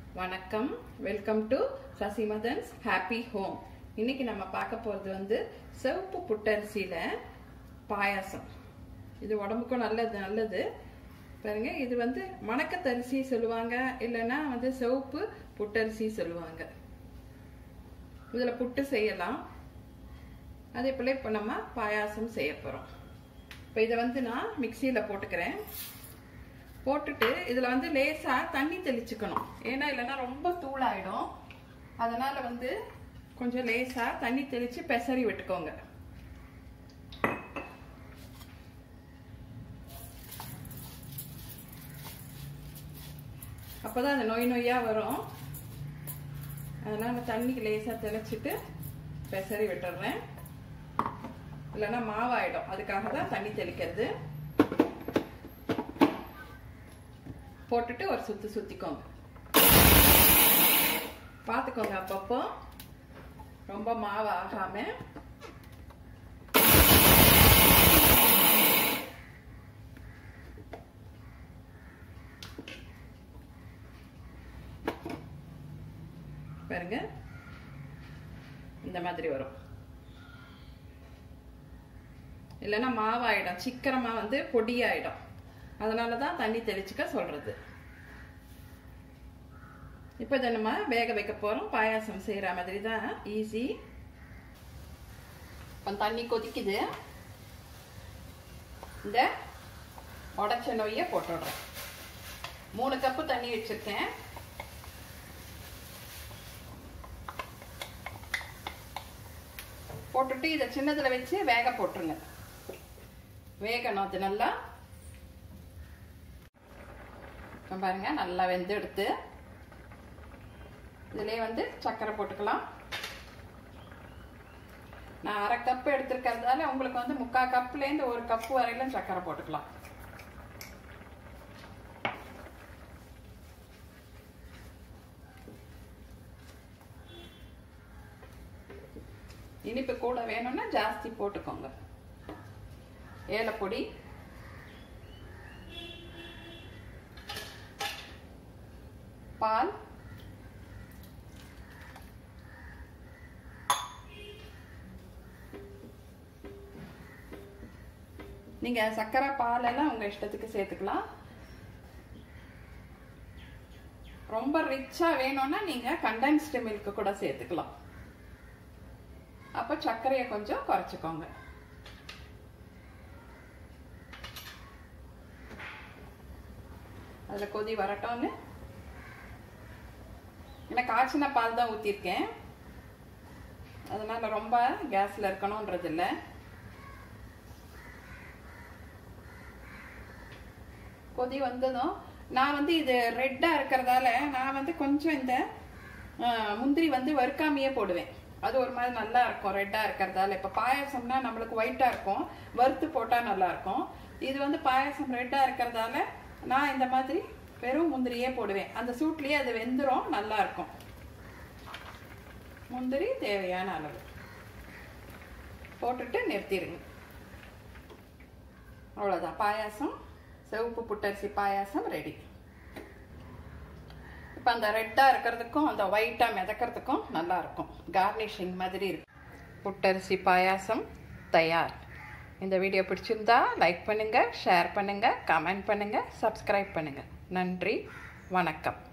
வணக்கம் welcome to Sasimadhan's happy home இன்னைக்கு நம்ம பார்க்க போகிறது வந்து சிவப்பு புட்டரிசியில் பாயாசம் இது உடம்புக்கும் நல்லது நல்லது பாருங்க இது வந்து மணக்கத்தரிசி சொல்லுவாங்க இல்லைன்னா வந்து சிவப்பு புட்டரிசி சொல்லுவாங்க இதில் புட்டு செய்யலாம் அதே போல் இப்போ நம்ம பாயாசம் செய்ய போகிறோம் இப்போ இதை வந்து நான் மிக்சியில் போட்டுக்கிறேன் போட்டுட்டு இதில் வந்து லேசாக தண்ணி தெளிச்சுக்கணும் ஏன்னா இல்லைன்னா ரொம்ப தூளாயிடும் அதனால் வந்து கொஞ்சம் லேசாக தண்ணி தெளித்து பெசரி விட்டுக்கோங்க அப்போ தான் அது நொய் நொய்யாக வரும் அதனால் தண்ணிக்கு லேசாக தெளிச்சிட்டு பெசரி விட்டுடுறேன் இல்லைன்னா மாவாயிடும் அதுக்காக தான் தண்ணி தெளிக்கிறது போட்டுட்டு ஒரு சுத்து சுத்திக்கோங்க பார்த்துக்கோங்க அப்பப்போ ரொம்ப மாவு ஆகாம பாருங்க இந்த மாதிரி வரும் இல்லைன்னா மாவாயிடும் சீக்கிரமா வந்து பொடியாயிடும் அதனால தான் தண்ணி தெளிச்சுக்க சொல்றது இப்போ இதை நம்ம வேக வைக்க போகிறோம் பாயாசம் செய்கிற மாதிரி தான் ஈஸி இப்போ தண்ணி கொதிக்குது இந்த உடச்ச நொய்யை போட்டுடுறேன் மூணு கப்பு தண்ணி வச்சுருக்கேன் போட்டுட்டு இதை சின்னதில் வச்சு வேக போட்டுருங்க வேகணும் அது நல்லா பாருங்க நல்லா வெந்து எடுத்து இதுலேயே வந்து சர்க்கரை போட்டுக்கலாம் நான் அரை கப்பு எடுத்திருக்கிறதால உங்களுக்கு வந்து முக்கால் கப்புலேருந்து ஒரு கப்பு வரையிலும் சர்க்கரை போட்டுக்கலாம் இனிப்பு கூட வேணும்னா ஜாஸ்தி போட்டுக்கோங்க ஏலப்பொடி பால் நீங்க சர்க்கரை பால் எல்லாம் உங்க இஷ்டத்துக்கு சேர்த்துக்கலாம் ரொம்ப ரிச்சா வேணும்னா நீங்க கண்டென்ஸ்டு மில்க் கூட சேர்த்துக்கலாம் அப்ப சர்க்கரையை கொஞ்சம் குறைச்சிக்கோங்க அதுல கொதி வரட்டும்னு ஏன்னா காய்ச்சின பால் தான் ஊற்றிருக்கேன் அதனால ரொம்ப கேஸில் இருக்கணுன்றது இல்லை கொதி வந்ததும் நான் வந்து இது ரெட்டாக இருக்கிறதால நான் வந்து கொஞ்சம் இந்த முந்திரி வந்து வறுக்காமையே போடுவேன் அது ஒரு மாதிரி நல்லா இருக்கும் ரெட்டாக இருக்கிறதால இப்போ பாயாசம்னா நம்மளுக்கு ஒயிட்டாக இருக்கும் வறுத்து போட்டால் நல்லா இருக்கும் இது வந்து பாயாசம் ரெட்டாக இருக்கிறதால நான் இந்த மாதிரி வெறும் முந்திரியே போடுவேன் அந்த சூட்லேயே அது வெந்துடும் நல்லா இருக்கும் முந்திரி தேவையான அளவு போட்டுட்டு நிறுத்திடுங்க அவ்வளோதான் பாயாசம் சிவப்பு புட்டரிசி பாயாசம் ரெடி இப்போ அந்த ரெட்டாக இருக்கிறதுக்கும் அந்த ஒயிட்டாக மிதக்கிறதுக்கும் நல்லா இருக்கும் கார்னிஷிங் மாதிரி இருக்கு புட்டரிசி பாயாசம் தயார் இந்த வீடியோ பிடிச்சிருந்தா லைக் பண்ணுங்கள் ஷேர் பண்ணுங்கள் கமெண்ட் பண்ணுங்கள் சப்ஸ்கிரைப் பண்ணுங்கள் நன்றி வணக்கம்